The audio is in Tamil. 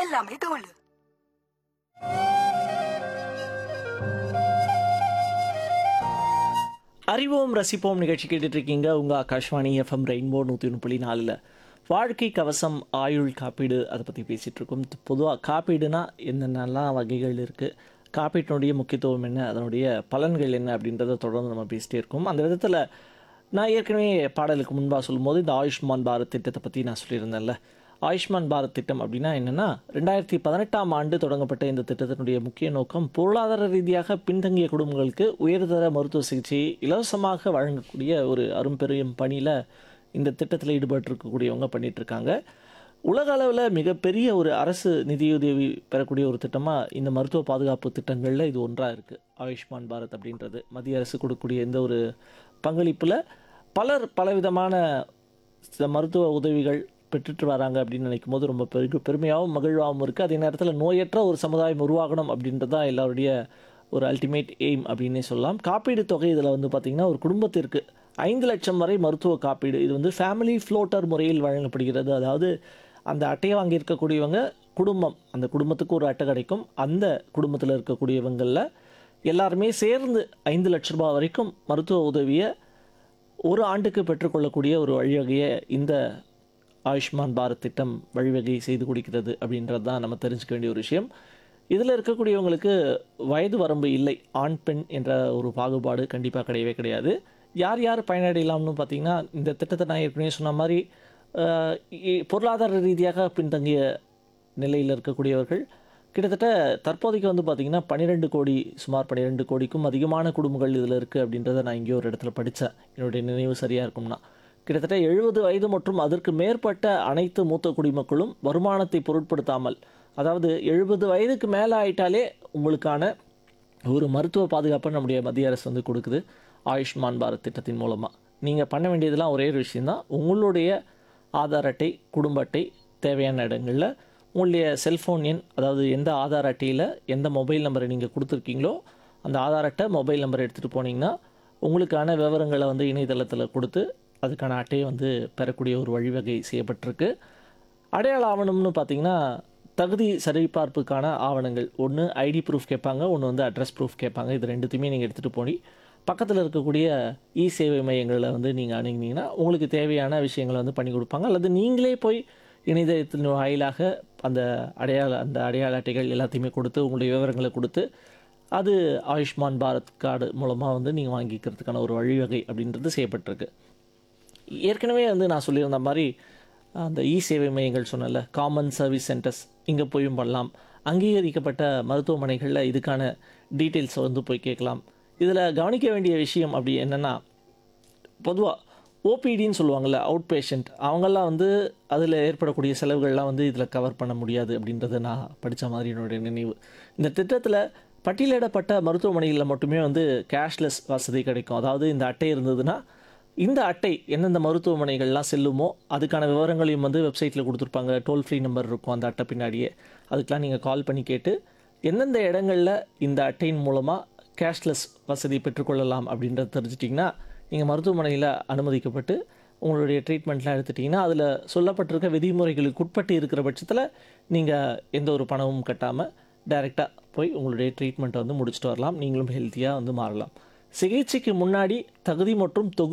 எல்லாமே தோல் அறிவோம் ரசிப்போம் நிகழ்ச்சி கேட்டுட்டு இருக்கீங்க உங்கள் ஆகாஷ்வாணி எஃப்எம் ரெயின்போ நூற்றி ஒன்று புள்ளி நாலில் வாழ்க்கை கவசம் ஆயுள் காப்பீடு அதை பற்றி பேசிகிட்டு இருக்கோம் பொதுவாக காப்பீடுனா என்னென்னலாம் வகைகள் இருக்குது காப்பீட்டினுடைய முக்கியத்துவம் என்ன அதனுடைய பலன்கள் என்ன அப்படின்றத தொடர்ந்து நம்ம பேசிட்டே இருக்கோம் அந்த விதத்தில் நான் ஏற்கனவே பாடலுக்கு முன்பாக சொல்லும்போது இந்த ஆயுஷ்மான் பாரத் திட்டத்தை பற்றி நான் சொல்லியிருந்தேன்ல ஆயுஷ்மான் பாரத் திட்டம் அப்படின்னா என்னென்னா ரெண்டாயிரத்தி பதினெட்டாம் ஆண்டு தொடங்கப்பட்ட இந்த திட்டத்தினுடைய முக்கிய நோக்கம் பொருளாதார ரீதியாக பின்தங்கிய குடும்பங்களுக்கு உயர்தர மருத்துவ சிகிச்சையை இலவசமாக வழங்கக்கூடிய ஒரு அரும்பெரும் பணியில் இந்த திட்டத்தில் ஈடுபட்டிருக்கக்கூடியவங்க பண்ணிட்டு இருக்காங்க உலக அளவில் மிகப்பெரிய ஒரு அரசு நிதியுதவி பெறக்கூடிய ஒரு திட்டமாக இந்த மருத்துவ பாதுகாப்பு திட்டங்களில் இது ஒன்றாக இருக்குது ஆயுஷ்மான் பாரத் அப்படின்றது மத்திய அரசு கொடுக்கக்கூடிய இந்த ஒரு பங்களிப்பில் பலர் பலவிதமான சில மருத்துவ உதவிகள் பெற்றுட்டு வராங்க அப்படின்னு நினைக்கும் போது ரொம்ப பெரு பெருமையாகவும் மகிழ்வாகவும் இருக்குது அதே நேரத்தில் நோயற்ற ஒரு சமுதாயம் உருவாகணும் அப்படின்றது தான் எல்லாருடைய ஒரு அல்டிமேட் எய்ம் அப்படின்னே சொல்லலாம் காப்பீடு தொகை இதில் வந்து பார்த்திங்கன்னா ஒரு குடும்பத்திற்கு ஐந்து லட்சம் வரை மருத்துவ காப்பீடு இது வந்து ஃபேமிலி ஃப்ளோட்டர் முறையில் வழங்கப்படுகிறது அதாவது அந்த அட்டையை வாங்கியிருக்கக்கூடியவங்க குடும்பம் அந்த குடும்பத்துக்கு ஒரு அட்டை கிடைக்கும் அந்த குடும்பத்தில் இருக்கக்கூடியவங்களில் எல்லாருமே சேர்ந்து ஐந்து லட்ச ரூபாய் வரைக்கும் மருத்துவ உதவியை ஒரு ஆண்டுக்கு பெற்றுக்கொள்ளக்கூடிய ஒரு வழிவகையை இந்த ஆயுஷ்மான் பாரத் திட்டம் வழிவகை செய்து கொடுக்கிறது அப்படின்றது தான் நம்ம தெரிஞ்சுக்க வேண்டிய ஒரு விஷயம் இதில் இருக்கக்கூடியவங்களுக்கு வயது வரம்பு இல்லை ஆண் பெண் என்ற ஒரு பாகுபாடு கண்டிப்பாக கிடையவே கிடையாது யார் யார் பயனடையலாம்னு பார்த்தீங்கன்னா இந்த திட்டத்தை நான் ஏற்கனவே சொன்ன மாதிரி அஹ், இ- பொருளாதார ரீதியாக பின்தங்கிய நிலையில் இருக்கக்கூடியவர்கள் கிட்டத்தட்ட தற்போதைக்கு வந்து பார்த்திங்கன்னா பன்னிரெண்டு கோடி சுமார் பன்னிரெண்டு கோடிக்கும் அதிகமான குடும்பங்கள் இதில் இருக்குது அப்படின்றத நான் இங்கேயோ ஒரு இடத்துல படித்தேன் என்னுடைய நினைவு சரியாக இருக்கும்னா கிட்டத்தட்ட எழுபது வயது மற்றும் அதற்கு மேற்பட்ட அனைத்து மூத்த குடிமக்களும் வருமானத்தை பொருட்படுத்தாமல் அதாவது எழுபது வயதுக்கு மேலே ஆயிட்டாலே உங்களுக்கான ஒரு மருத்துவ பாதுகாப்பை நம்முடைய மத்திய அரசு வந்து கொடுக்குது ஆயுஷ்மான் பாரத் திட்டத்தின் மூலமாக நீங்கள் பண்ண வேண்டியதெல்லாம் ஒரே ஒரு விஷயந்தான் உங்களுடைய ஆதார் அட்டை குடும்ப அட்டை தேவையான இடங்களில் உங்களுடைய செல்ஃபோன் எண் அதாவது எந்த ஆதார் அட்டையில் எந்த மொபைல் நம்பரை நீங்கள் கொடுத்துருக்கீங்களோ அந்த ஆதார் அட்டை மொபைல் நம்பர் எடுத்துகிட்டு போனீங்கன்னா உங்களுக்கான விவரங்களை வந்து இணையதளத்தில் கொடுத்து அதுக்கான அட்டையை வந்து பெறக்கூடிய ஒரு வழிவகை செய்யப்பட்டிருக்கு அடையாள ஆவணம்னு பார்த்தீங்கன்னா தகுதி சரிபார்ப்புக்கான ஆவணங்கள் ஒன்று ஐடி ப்ரூஃப் கேட்பாங்க ஒன்று வந்து அட்ரஸ் ப்ரூஃப் கேட்பாங்க இது ரெண்டுத்தையுமே நீங்கள் எடுத்துகிட்டு போய் பக்கத்தில் இருக்கக்கூடிய இ சேவை மையங்களில் வந்து நீங்கள் அணுகினீங்கன்னா உங்களுக்கு தேவையான விஷயங்களை வந்து பண்ணி கொடுப்பாங்க அல்லது நீங்களே போய் இணையதளத்தின் வாயிலாக அந்த அடையாள அந்த அடையாள அட்டைகள் எல்லாத்தையுமே கொடுத்து உங்களுடைய விவரங்களை கொடுத்து அது ஆயுஷ்மான் பாரத் கார்டு மூலமாக வந்து நீங்கள் வாங்கிக்கிறதுக்கான ஒரு வழிவகை அப்படின்றது செய்யப்பட்டிருக்கு ஏற்கனவே வந்து நான் சொல்லியிருந்த மாதிரி அந்த இ சேவை மையங்கள் சொன்னல காமன் சர்வீஸ் சென்டர்ஸ் இங்கே போயும் பண்ணலாம் அங்கீகரிக்கப்பட்ட மருத்துவமனைகளில் இதுக்கான டீட்டெயில்ஸை வந்து போய் கேட்கலாம் இதில் கவனிக்க வேண்டிய விஷயம் அப்படி என்னென்னா பொதுவாக ஓபிடின்னு சொல்லுவாங்கள்ல அவுட் பேஷண்ட் அவங்கெல்லாம் வந்து அதில் ஏற்படக்கூடிய செலவுகள்லாம் வந்து இதில் கவர் பண்ண முடியாது அப்படின்றத நான் படித்த மாதிரி என்னுடைய நினைவு இந்த திட்டத்தில் பட்டியலிடப்பட்ட மருத்துவமனைகளில் மட்டுமே வந்து கேஷ்லெஸ் வசதி கிடைக்கும் அதாவது இந்த அட்டை இருந்ததுன்னா இந்த அட்டை எந்தெந்த மருத்துவமனைகள்லாம் செல்லுமோ அதுக்கான விவரங்களையும் வந்து வெப்சைட்டில் கொடுத்துருப்பாங்க டோல் ஃப்ரீ நம்பர் இருக்கும் அந்த அட்டை பின்னாடியே அதுக்கெலாம் நீங்கள் கால் பண்ணி கேட்டு எந்தெந்த இடங்களில் இந்த அட்டையின் மூலமாக கேஷ்லெஸ் வசதி பெற்றுக்கொள்ளலாம் அப்படின்றத தெரிஞ்சிட்டிங்கன்னா நீங்கள் மருத்துவமனையில் அனுமதிக்கப்பட்டு உங்களுடைய ட்ரீட்மெண்ட்லாம் எடுத்துட்டிங்கன்னா அதில் சொல்லப்பட்டிருக்க விதிமுறைகளுக்கு உட்பட்டு இருக்கிற பட்சத்தில் நீங்கள் எந்த ஒரு பணமும் கட்டாமல் டைரெக்டாக போய் உங்களுடைய ட்ரீட்மெண்ட்டை வந்து முடிச்சுட்டு வரலாம் நீங்களும் ஹெல்த்தியாக வந்து மாறலாம் சிகிச்சைக்கு முன்னாடி தகுதி மற்றும் தொகு